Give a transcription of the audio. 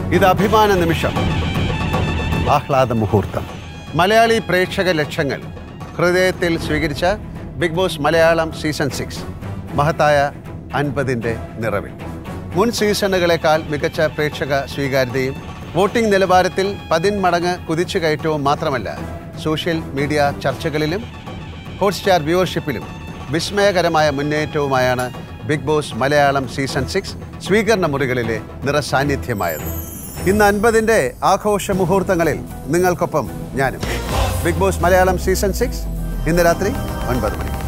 ഇത് അഭിമാന നിമിഷം ആഹ്ലാദ മുഹൂർത്തം മലയാളി പ്രേക്ഷക ലക്ഷങ്ങൾ ഹൃദയത്തിൽ സ്വീകരിച്ച Bigg Boss Malayalam season six മഹത്തായ അൻപതിൻ്റെ നിറവിൽ മുൻ സീസണുകളെക്കാൾ മികച്ച പ്രേക്ഷക സ്വീകാര്യതയും വോട്ടിംഗ് നിലവാരത്തിൽ പതിന്മടങ്ങ് കുതിച്ചുകയറ്റവും മാത്രമല്ല സോഷ്യൽ മീഡിയ ചർച്ചകളിലും ഹോട്ട്സ്റ്റാർ വ്യൂവർഷിപ്പിലും വിസ്മയകരമായ മുന്നേറ്റവുമായാണ് Bigg Boss Malayalam season six സ്വീകരണ മുറികളിലെ നിറസാന്നിധ്യമായത് ഇന്ന് അൻപതിൻ്റെ ആഘോഷ മുഹൂർത്തങ്ങളിൽ നിങ്ങൾക്കൊപ്പം ഞാനും Bigg Boss Malayalam season six ഇന്ന് രാത്രി ഒൻപത് മണി